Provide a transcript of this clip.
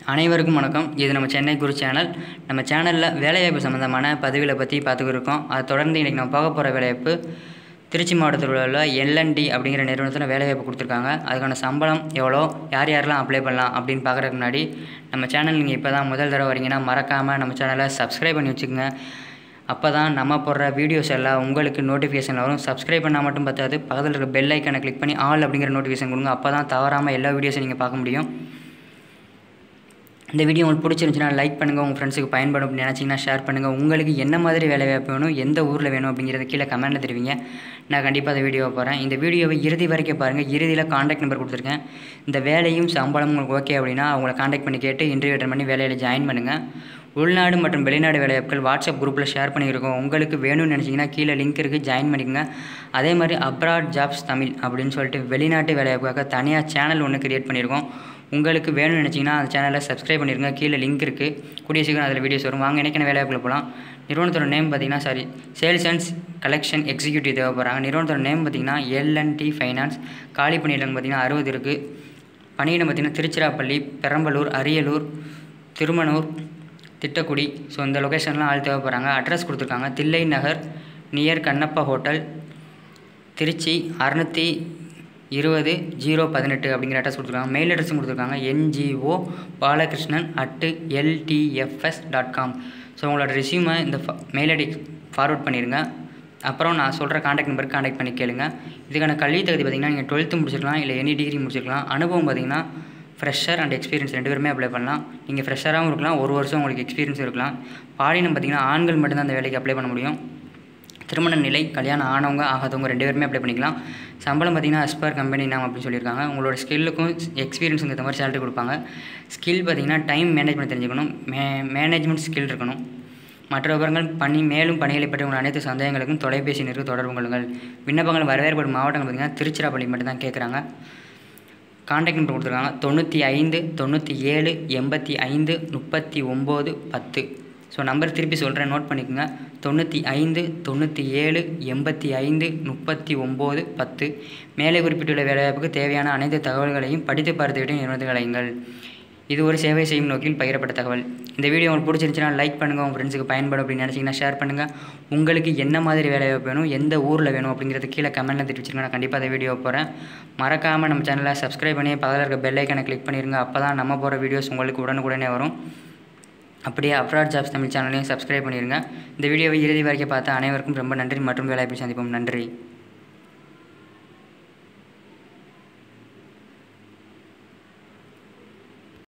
அனைவருக்கும் வணக்கம் இது நம்ம சென்னை குரு சேனல் நம்ம சேனலில் வேலைவாய்ப்பு சம்மந்தமான பதிவுகளை பற்றி பார்த்துக்கிட்டு இருக்கோம் அதை தொடர்ந்து இன்றைக்கி நம்ம பார்க்க போகிற வேலைவாய்ப்பு திருச்சி மாவட்டத்தில் உள்ள எல்என்டி அப்படிங்கிற நிறுவனத்தில் வேலைவாய்ப்பு கொடுத்துருக்காங்க அதுக்கான சம்பளம் எவ்வளோ யார் யாரெல்லாம் அப்ளை பண்ணலாம் அப்படின்னு பார்க்குறதுக்கு முன்னாடி நம்ம சேனல் நீங்கள் இப்போ தான் முதல் தடவை வரீங்கன்னா மறக்காமல் நம்ம சேனலை சப்ஸ்கிரைப் பண்ணி வச்சுக்கோங்க அப்போ தான் நம்ம போடுற வீடியோஸ் எல்லாம் உங்களுக்கு நோட்டிஃபிகேஷன் வரும் சப்ஸ்கிரைப் பண்ணால் மட்டும் பார்த்தாது பக்கத்தில் இருக்க பெல் ஐக்கனை கிளிக் பண்ணி ஆல் அப்படிங்கிற நோட்டிஃபிகேஷன் கொடுங்க அப்போ தான் தவறாமல் எல்லா வீடியோஸும் நீங்கள் பார்க்க முடியும் இந்த வீடியோ உங்களுக்கு பிடிச்சிருந்துச்சுன்னா லைக் பண்ணுங்கள் உங்கள் ஃப்ரெண்ட்ஸுக்கு பயன்படும் அப்படின்னு நினச்சிங்கன்னா ஷேர் பண்ணுங்கள் உங்களுக்கு என்ன மாதிரி வேலை வாய்ப்பு வேணும் எந்த ஊரில் வேணும் அப்படிங்கிறத கீழே கமெண்ட்டில் தெரிவிங்க நான் கண்டிப்பாக அந்த வீடியோவை போகிறேன் இந்த வீடியோவை இறுதி வரைக்கும் பாருங்கள் இறுதியில் காண்டாக்ட் நம்பர் கொடுத்துருக்கேன் இந்த வேலையும் சம்பளமும் உங்களுக்கு ஓகே அப்படின்னா அவங்கள காண்டாக்ட் பண்ணி கேட்டு இன்டர்வியூ அட்டன் பண்ணி வேலையில் ஜாயின் பண்ணுங்கள் உள்நாடு மற்றும் வெளிநாடு வேலைவாய்ப்புகள் வாட்ஸ்அப் குரூப்பில் ஷேர் பண்ணியிருக்கோம் உங்களுக்கு வேணும்னு நினச்சிங்கன்னா கீழே லிங்க் இருக்குது ஜாயின் பண்ணிக்கோங்க அதே மாதிரி அப்ராட் ஜாப்ஸ் தமிழ் அப்படின்னு சொல்லிட்டு வெளிநாட்டு வேலைவாய்ப்புக்காக தனியாக சேனல் ஒன்று கிரியேட் பண்ணியிருக்கோம் உங்களுக்கு வேணும்னு நினச்சிங்கன்னா அந்த சேனலை சப்ஸ்கிரைப் பண்ணிருங்க கீழே லிங்க் இருக்குது கூடிய சீக்கிரம் அதில் வீடியோஸ் வரும் வாங்க இன்றைக்கான வேலைவாய்ப்பில் போகலாம் நிறுவனத்தோட நேம் பார்த்தீங்கன்னா sorry sales and collection executive தேவைப்படுறாங்க நிறுவனத்தோட நேம் பார்த்தீங்கன்னா எல்என்டி ஃபைனான்ஸ் காலி பணியிடம் பார்த்தீங்கன்னா அறுபது இருக்குது பணியிடம் பார்த்தீங்கன்னா திருச்சிராப்பள்ளி பெரம்பலூர் அரியலூர் திருமணூர் திட்டக்குடி ஸோ இந்த லொக்கேஷன்லாம் ஆள் தேவைப்படுறாங்க அட்ரஸ் கொடுத்துருக்காங்க தில்லை நகர் நியர் கண்ணப்பா ஹோட்டல் திருச்சி அறநூற்றி இருபது ஜீரோ பதினெட்டு அப்படிங்கிற அட்ரஸ் கொடுத்துருக்காங்க மெயில் அட்ரஸும் கொடுத்துருக்காங்க NGO Balakrishnan at LTFS dot com so உங்களோட ரெசியூமை இந்த மெயில் ஐடி ஃபார்வர்ட் பண்ணிடுங்க அப்புறம் நான் சொல்கிற காண்டாக்ட் நம்பருக்கு காண்டாக்ட் பண்ணி கேளுங்க இதுக்கான கல்வி தகுதி பார்த்திங்கன்னா நீங்கள் டுவெல்த்து முடிச்சிருக்கலாம் இல்லை எனி டிகிரி முடிச்சிருக்கலாம் அனுபவம் பார்த்திங்கன்னா ஃப்ரெஷர் அண்ட் எக்ஸ்பீரியன்ஸ் ரெண்டு பேருமே அப்ளை பண்ணலாம் நீங்கள் ஃப்ரெஷராகவும் இருக்கலாம் ஒரு வருஷம் உங்களுக்கு எக்ஸ்பீரியன்ஸ் இருக்கலாம் பாலினம் பார்த்திங்கன்னா ஆண்கள் மட்டும்தான் அந்த வேலைக்கு அப்ளை பண்ண முடியும் திருமண நிலை கல்யாணம் ஆனவங்க ஆகாதவங்க ரெண்டு பேருமே அப்ளை பண்ணிக்கலாம் சம்பளம் பார்த்திங்கன்னா அஸ்பர் கம்பெனி நாம் அப்படின்னு சொல்லியிருக்காங்க உங்களோட ஸ்கில்லுக்கும் எக்ஸ்பீரியன்ஸுக்கு ஏற்ற மாதிரி சேலரி கொடுப்பாங்க ஸ்கில் பார்த்திங்கன்னா டைம் மேனேஜ்மெண்ட் தெரிஞ்சுக்கணும் மே மேனேஜ்மெண்ட் ஸ்கில் இருக்கணும் மற்ற விவரங்கள் பணி மேலும் பணிகளை பற்றி உங்கள் அனைத்து சந்தேகங்களுக்கும் தொலைபேசி நிற்கு தொடர்பு கொள்ளுங்கள் விண்ணப்பங்கள் வரவேற்படும் மாவட்டங்கள் பார்த்திங்கன்னா திருச்சிராப்பள்ளி மட்டும் தான் கேட்குறாங்க காண்டாக்ட் நம்பர் கொடுத்துருக்காங்க தொண்ணூற்றி ஐந்து தொண்ணூற்றி ஏழு எண்பத்தி ஐந்து முப்பத்தி ஒம்பது பத்து ஸோ நம்பர் திருப்பி சொல்கிறேன் நோட் பண்ணிக்கோங்க தொண்ணூற்றி ஐந்து தொண்ணூற்றி ஏழு எண்பத்தி ஐந்து முப்பத்தி ஒம்பது பத்து மேலே குறிப்பிட்டுள்ள வேலைவாய்ப்புக்கு தேவையான அனைத்து தகவல்களையும் படித்து பார்த்துவிட்டு நிறுவனத்துக்கு அழையுங்கள் இது ஒரு சேவை செய்யும் நோக்கில் பகிரப்பட்ட தகவல் இந்த வீடியோ உங்களுக்கு பிடிச்சிருந்துச்சுன்னா லைக் பண்ணுங்கள் உங்கள் ஃப்ரெண்ட்ஸுக்கு பயன்படும் அப்படின்னு நினச்சிங்கன்னா ஷேர் பண்ணுங்கள் உங்களுக்கு என்ன மாதிரி வேலைவாய்ப்பு வேணும் எந்த ஊரில் வேணும் அப்படிங்கிறது கீழே கமெண்ட்டில் தெரிவிச்சிருங்க நான் கண்டிப்பாக அந்த வீடியோ போகிறேன் மறக்காமல் நம்ம சேனலை சப்ஸ்கிரைப் பண்ணி பக்கத்தில் இருக்க பெல் ஐக்கனை கிளிக் பண்ணிடுங்க அப்போ தான் நம்ம போகிற வீடியோஸ் உங்களுக்கு உடனுக்குடனே வரும் அப்படியே அப்ராட் ஜாப்ஸ் தமிழ் சேனலையும் சப்ஸ்கிரைப் பண்ணிடுங்க இந்த வீடியோவை இறுதி வரைக்கும் பார்த்த அனைவருக்கும் ரொம்ப நன்றி மற்றும் வேலைவாய்ப்பு சந்திப்போம் நன்றி